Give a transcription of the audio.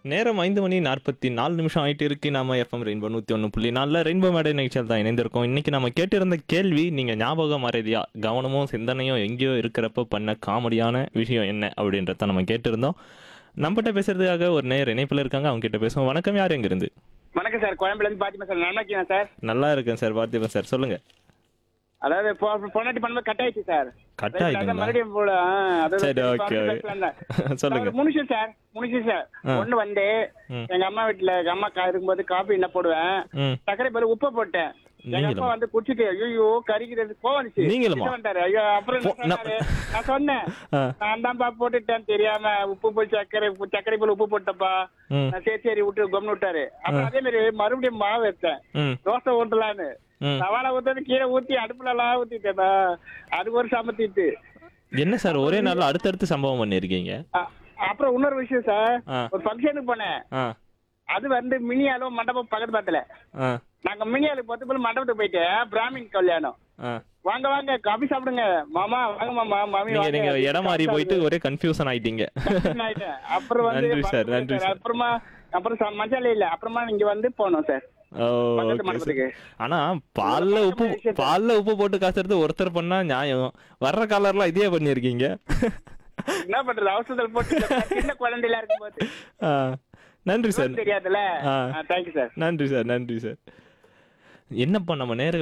நேரம் ஐந்து மணி நாற்பத்தி நாலு நிமிஷம் ஆயிட்டு இருக்கு நாம எஃப்எம் ரெயின்போ நூற்றி ஒன்று புள்ளி நாலில் ரெயின்போ மேடை நிகழ்ச்சியில் தான் இணைந்திருக்கோம் இன்னைக்கு நம்ம கேட்டிருந்த கேள்வி நீங்கள் ஞாபகம் மறதியா கவனமும் சிந்தனையும் எங்கேயோ இருக்கிறப்ப பண்ண காமெடியான விஷயம் என்ன அப்படின்றத நம்ம கேட்டிருந்தோம் நம்மகிட்ட பேசுறதுக்காக ஒரு நேர் இணைப்பில் இருக்காங்க அவங்க கிட்ட பேசுவோம் வணக்கம் யார் எங்கிருந்து வணக்கம் சார் கோயம்புல இருந்து பாத்திமா சார் நல்லா இருக்கீங்க சார் நல்லா இருக்கேன் சார் பார்த்திபன் சார் சொல்லுங்க அதாவது பொ- பொண்டாட்டி பண்ணும்போது கட் ஆயிடுச்சு சார் கட் அதான் ஆயிடுங்களா மறுபடியும் போல ஆ, அதாவது சரி, இப்ப okay, வந்து okay. பேசலாம்ல. சொல்லுங்க அதாவது மூணு விஷயம் சார் மூணு விஷயம் சார் ஆ. ஒண்ணு வந்து ம். எங்க அம்மா வீட்டுல எங்க அம்மா கா- இருக்கும்போது காபி என்ன போடுவேன் ம் சர்க்கரை பதில் உப்பு போட்டேன் எங்க நீங்களுமா? அப்பா வந்து குடிச்சிட்டு ஐயோ கறிக்கிறது கோவந்துச்சு நீங்களுமா? ஐயோ அப்புறம் என்ன போ- நான்- சொன்னாரு? நான் சொன்னேன் ஆ நான் தான்ப்பா போட்டுட்டேன் தெரியாம உப்பு போய் சர்க்கரை உப்பு- சர்க்கரை போல உப்பு போட்டப்பா ம் நான் சரி சரி விட்டு கொம்னு விட்டாரு அப்புறம் அதே மாதிரி மறுபடியும் மாவு எடுத்தேன் ம் தோசை ஊட்டலான்னு ம் சவாலை ஊத்தது கீழே ஊத்தி அடுப்புல எல்லாம் ஊத்திட்டேனா அது ஒரு சமத்திட்டு என்ன சார் ஒரே நாளில் அடுத்தடுத்து சம்பவம் பண்ணியிருக்கீங்க அ- அப்புறம் இன்னொரு விஷயம் சார் ஆ ஒரு ஃபங்க்ஷனுக்கு போனேன் ஆ அது வந்து மினி அளவு மண்டபம் பக்கத்து பக்கத்துல ஆ நாங்க மினி அளவு பத்து பேர் மண்டபத்துக்கு போயிட்டு பிராமின் கல்யாணம் ஆ வாங்க வாங்க காபி சாப்பிடுங்க மாமா வாங்க மாமா மாமி நீங்க வாங்க. நீங்க இடம் மாறி காபி போயிட்டு ஒரே கன்ஃபியூஷன் ஆயிட்டீங்க சாப்பிடுங்க ஆயிட்டேன். அப்புறம் வந்து நன்றி சார், நன்றி சார். அப்புறமா அப்புறம் ச- மசாலா இல்ல அப்புறமா இங்க வந்து போனோம் சார் ஓ, பக்கத்து okay, sir. மண்டபத்துக்கு ஆனா பால்ல உப்பு விஷயத்த- பால்ல உப்பு போட்டு காசுறது ஒருத்தர் பண்ணா நியாயம் வர்ற காலர்லாம் இதே பண்ணியிருக்கீங்க என்ன பண்றது அவசரத்தில் போட்டு சின்ன குழந்தையில இருக்கும்போது ஆ, நன்றி சார் தெரியாதுல்ல ஆ. தேங்க்யூ சார் நன்றி சார் நன்றி சார் என்னப்பா நம்ம நேர